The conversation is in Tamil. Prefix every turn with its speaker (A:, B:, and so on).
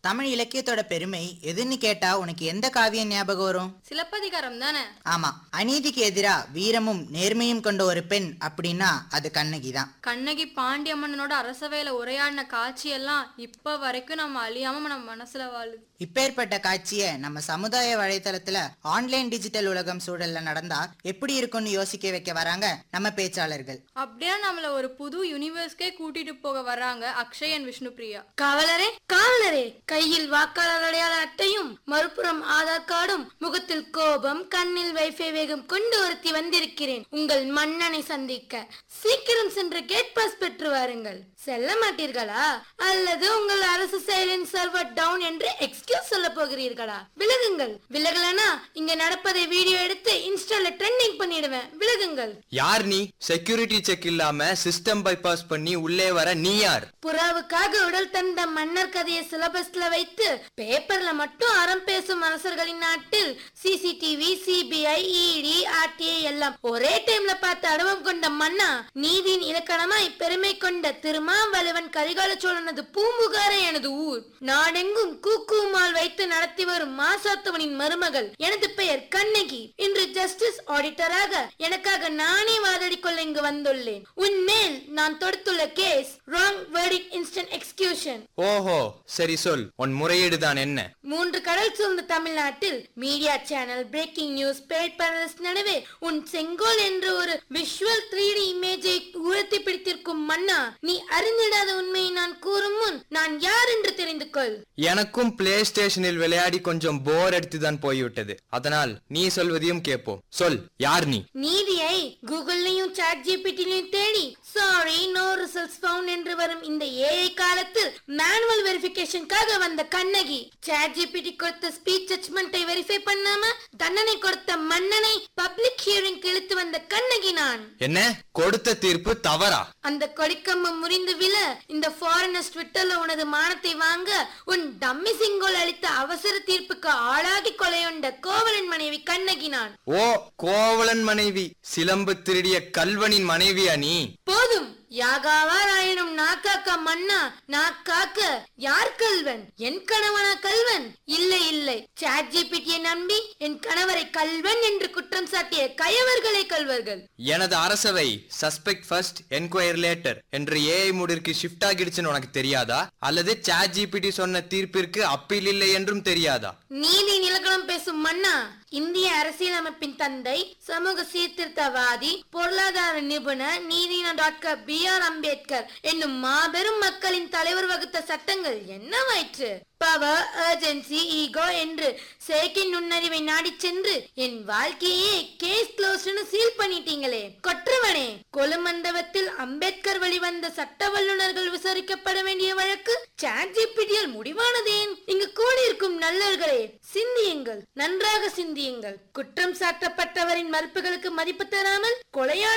A: தமிழ் இலக்கியத்தோட பெருமை எதுன்னு கேட்டா உனக்கு எந்த காவியம் ஞாபகம் வரும்
B: சிலப்பதிகாரம் தானே
A: ஆமா அநீதிக்கு எதிரா வீரமும் நேர்மையும் கொண்ட ஒரு பெண் அப்படின்னா அது கண்ணகி தான்
B: கண்ணகி பாண்டியம்மனோட அரசவையில உரையாடின காட்சியெல்லாம் இப்ப வரைக்கும் நம்ம அழியாம நம்ம மனசுல வாழுது
A: இப்பேற்பட்ட காட்சியை நம்ம சமுதாய வலைத்தளத்துல ஆன்லைன் டிஜிட்டல் உலகம் சூழல்ல நடந்தா எப்படி இருக்கும்னு யோசிக்க வைக்க வராங்க நம்ம பேச்சாளர்கள்
B: அப்படியே நம்மள ஒரு புது யூனிவர்ஸ்க்கே கூட்டிட்டு போக வர்றாங்க அக்ஷய் அண்ட் விஷ்ணுபிரியா
C: காவலரே காவலரே கையில் வாக்காளர் அடையாள அட்டையும் மறுபுறம் ஆதார் கார்டும் முகத்தில் கோபம் கண்ணில் வைஃபை வேகம் கொண்டு ஒருத்தி வந்திருக்கிறேன் உங்கள் மன்னனை சந்திக்க சீக்கிரம் சென்று கேட் பாஸ் பெற்று வாருங்கள் செல்ல மாட்டீர்களா அல்லது உங்கள் அரசு செயலின் சர்வர் டவுன் என்று எக்ஸ்கியூஸ் சொல்ல போகிறீர்களா விலகுங்கள் விலகலனா இங்க நடப்பதை வீடியோ எடுத்து இன்ஸ்டால ட்ரெண்டிங் பண்ணிடுவேன் விலகுங்கள்
D: யார் நீ செக்யூரிட்டி செக் இல்லாம சிஸ்டம் பைபாஸ் பண்ணி உள்ளே வர நீ யார்
C: புறாவுக்காக உடல் தந்த மன்னர் கதையை சிலபஸ்ல வைத்து பேப்பர்ல மட்டும் அறம் பேசும் அரசர்களின் நாட்டில் சிசிடிவி சிபிஐ இடி ஆர்டிஐ எல்லாம் ஒரே டைம்ல பார்த்து அனுபவம் கொண்ட மன்னா நீதியின் இலக்கணமாய் பெருமை கொண்ட திருமாவளவன் கரிகால சோழனது பூம்புகாரே எனது ஊர் நாடெங்கும் கூக்குமால் வைத்து நடத்தி வரும் மாசாத்துவனின் மருமகள் எனது பெயர் கண்ணகி இன்று ஜஸ்டிஸ் ஆடிட்டராக எனக்காக நானே வாதாடி கொள்ள இங்கு வந்துள்ளேன் உன்மேல் நான் தொடுத்துள்ள case wrong verdict instant execution
D: ஓஹோ சரி சொல் உன் முறையீடு தான் என்ன
C: மூன்று கடல் சூழ்ந்த தமிழ்நாட்டில் media channel breaking news papers நடுவே உன் செங்கோல் என்ற ஒரு விஷுவல் த்ரீ டி இமேஜை உயர்த்தி பிடித்திருக்கும் மன்னா நீ அறிந்திடாத உண்மையை நான் கூறும் முன் நான் யார் என்று தெரிந்து கொள்
D: எனக்கும் பிளே ஸ்டேஷனில் விளையாடி கொஞ்சம் போர் அடித்து தான் போய்விட்டது அதனால் நீ சொல்வதையும் கேட்போம் சொல் யார் நீ
C: நீதியை கூகுள்லயும் சாட் ஜிபிடிலையும் தேடி சாரி நோ ரிசல்ட்ஸ் ஃபவுண்ட் என்று வரும் இந்த ஏஐ காலத்தில் மேனுவல் வெரிஃபிகேஷனுக்காக வந்த கண்ணகி சாட் ஜிபிடி கொடுத்த ஸ்பீச் ஜட்மெண்ட்டை வெரிஃபை பண்ணாம தண்டனை கொடுத்த மன்னனை பப்ளிக் ஹியரிங் இழுத்து வந்த கண்ணகி நான்
D: என்ன கொடுத்த தீர்ப்பு தவறா
C: அந்த கொடிக்கம்பு முறிந்து விழ இந்த ஃபாரினர்ஸ் ட்விட்டர்ல உனது மானத்தை வாங்க உன் டம்மி சிங்கோல் அளித்த அவசர தீர்ப்புக்கு ஆளாகி கொலையுண்ட கோவலன் மனைவி கண்ணகி நான்
D: ஓ கோவலன் மனைவி சிலம்பு திருடிய கல்வனின் மனைவியா நீ
C: போதும் யாகாவாராயனும் நாக்காக்க மன்னா நாக்காக்க யார் கல்வன் என் கணவனா கல்வன் இல்லை இல்லை சாட் ஜிபிடியை நம்பி என் கணவரை கல்வன் என்று குற்றம் சாட்டிய கயவர்களே கல்வர்கள்
D: எனது அரசவை சஸ்பெக்ட் ஃபர்ஸ்ட் என்கொயர் லேட்டர் என்று ஏஐ மூடிற்கு ஷிஃப்ட் ஆகிடுச்சுன்னு உனக்கு தெரியாதா அல்லது சாட் ஜிபிடி சொன்ன தீர்ப்பிற்கு அப்பீல் இல்லை என்றும் தெரியாதா
C: நீதி நிலக்கணம் பேசும் மன்னா இந்திய அரசியலமைப்பின் தந்தை சமூக சீர்திருத்தவாதி பொருளாதார நிபுணர் நீதினா டாக்டர் பி ஆர் அம்பேத்கர் என்னும் மாபெரும் மக்களின் தலைவர் வகுத்த சட்டங்கள் என்னவாயிற்று பவர் அர்ஜென்சி ஈகோ என்று செயற்கை நுண்ணறிவை நாடிச் சென்று என் வாழ்க்கையே கேஸ் க்ளோஸ்னு சீல் பண்ணிட்டீங்களே கொற்றவனே கொலுமண்டபத்தில் அம்பேத்கர் வெளிவந்த சட்ட வல்லுநர்கள் விசாரிக்கப்பட வேண்டிய வழக்கு சாட் ஜிபிடியால் முடிவானதேன் இங்கு கூடியிருக்கும் நல்லர்களே சிந்தியுங்கள் நன்றாக சிந்தியுங்கள் குற்றம் சாட்டப்பட்டவரின் மறுப்புகளுக்கு மதிப்பு தராமல் கொலையாளி